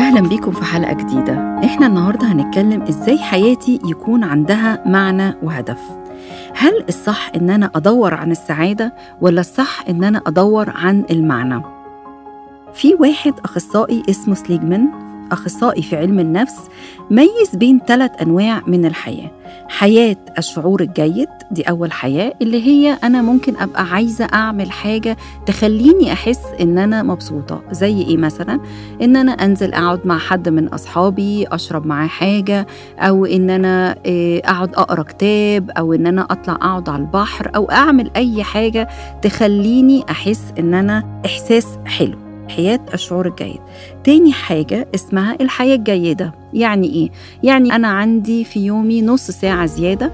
أهلا بيكم في حلقة جديدة إحنا النهاردة هنتكلم إزاي حياتي يكون عندها معنى وهدف هل الصح إن أنا أدور عن السعادة ولا الصح إن أنا أدور عن المعنى؟ في واحد أخصائي اسمه سليجمان أخصائي في علم النفس ميز بين ثلاث أنواع من الحياة حياة الشعور الجيد دي أول حياة اللي هي أنا ممكن أبقى عايزة أعمل حاجة تخليني أحس إن أنا مبسوطة زي إيه مثلا إن أنا أنزل أقعد مع حد من أصحابي أشرب معاه حاجة أو إن أنا أقعد أقرأ كتاب أو إن أنا أطلع أقعد على البحر أو أعمل أي حاجة تخليني أحس إن أنا إحساس حلو حياة الشعور الجيد تاني حاجة اسمها الحياة الجيدة يعني إيه؟ يعني أنا عندي في يومي نص ساعة زيادة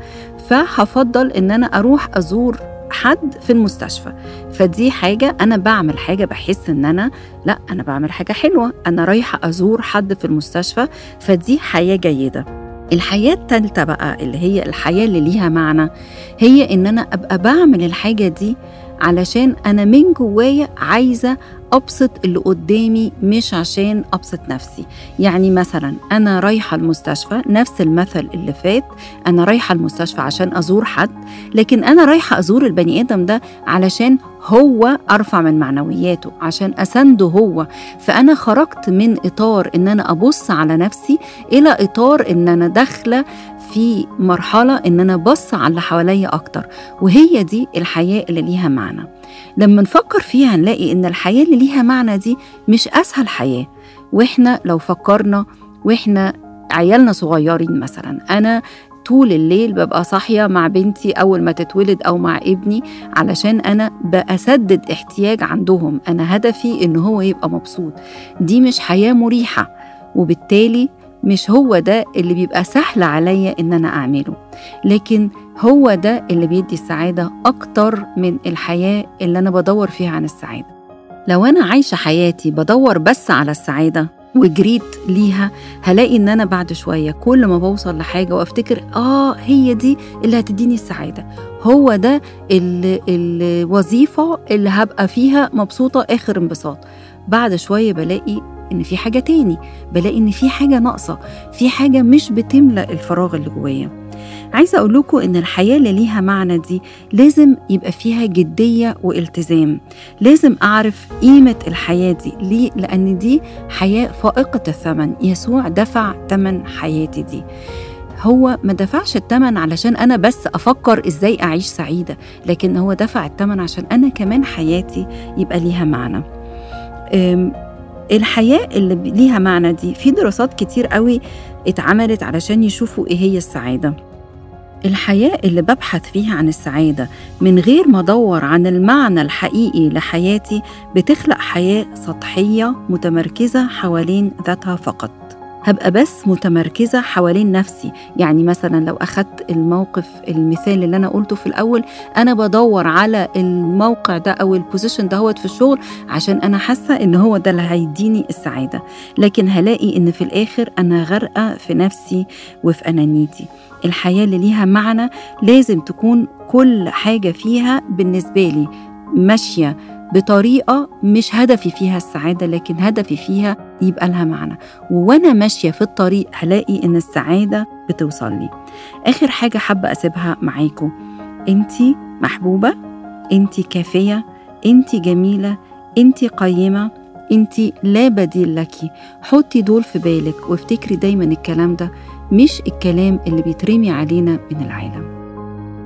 فهفضل إن أنا أروح أزور حد في المستشفى فدي حاجة أنا بعمل حاجة بحس إن أنا لا أنا بعمل حاجة حلوة أنا رايحة أزور حد في المستشفى فدي حياة جيدة الحياة التالتة بقى اللي هي الحياة اللي ليها معنى هي إن أنا أبقى بعمل الحاجة دي علشان أنا من جوايا عايزة أبسط اللي قدامي مش عشان أبسط نفسي يعني مثلا أنا رايحة المستشفى نفس المثل اللي فات أنا رايحة المستشفى عشان أزور حد لكن أنا رايحة أزور البني آدم ده علشان هو أرفع من معنوياته عشان أسنده هو فأنا خرجت من إطار إن أنا أبص على نفسي إلى إطار إن أنا داخلة في مرحلة إن أنا بص على اللي حواليا أكتر وهي دي الحياة اللي ليها معنى لما نفكر فيها نلاقي إن الحياة اللي ليها معنى دي مش أسهل حياة وإحنا لو فكرنا وإحنا عيالنا صغيرين مثلا أنا طول الليل ببقى صاحية مع بنتي أول ما تتولد أو مع ابني علشان أنا بأسدد احتياج عندهم أنا هدفي إن هو يبقى مبسوط دي مش حياة مريحة وبالتالي مش هو ده اللي بيبقى سهل عليا ان انا اعمله لكن هو ده اللي بيدي السعاده اكتر من الحياه اللي انا بدور فيها عن السعاده لو انا عايشه حياتي بدور بس على السعاده وجريت ليها هلاقي ان انا بعد شويه كل ما بوصل لحاجه وافتكر اه هي دي اللي هتديني السعاده هو ده الوظيفه اللي هبقى فيها مبسوطه اخر انبساط بعد شويه بلاقي ان في حاجه تاني بلاقي ان في حاجه ناقصه في حاجه مش بتملا الفراغ اللي جوايا عايزه اقول لكم ان الحياه اللي ليها معنى دي لازم يبقى فيها جديه والتزام لازم اعرف قيمه الحياه دي ليه لان دي حياه فائقه الثمن يسوع دفع ثمن حياتي دي هو ما دفعش الثمن علشان انا بس افكر ازاي اعيش سعيده لكن هو دفع الثمن عشان انا كمان حياتي يبقى ليها معنى الحياة اللي ليها معنى دي في دراسات كتير قوي اتعملت علشان يشوفوا ايه هي السعادة الحياة اللي ببحث فيها عن السعادة من غير ما أدور عن المعنى الحقيقي لحياتي بتخلق حياة سطحية متمركزة حوالين ذاتها فقط هبقى بس متمركزة حوالين نفسي يعني مثلا لو أخدت الموقف المثال اللي أنا قلته في الأول أنا بدور على الموقع ده أو البوزيشن دهوت في الشغل عشان أنا حاسة إن هو ده اللي هيديني السعادة لكن هلاقي إن في الآخر أنا غرقة في نفسي وفي أنانيتي الحياة اللي ليها معنى لازم تكون كل حاجة فيها بالنسبة لي ماشية بطريقة مش هدفي فيها السعادة لكن هدفي فيها يبقى لها معنى وأنا ماشية في الطريق هلاقي إن السعادة بتوصل لي آخر حاجة حابة أسيبها معاكم أنتي محبوبة أنتي كافية أنتي جميلة أنتي قيمة أنتي لا بديل لك حطي دول في بالك وافتكري دايما الكلام ده مش الكلام اللي بيترمي علينا من العالم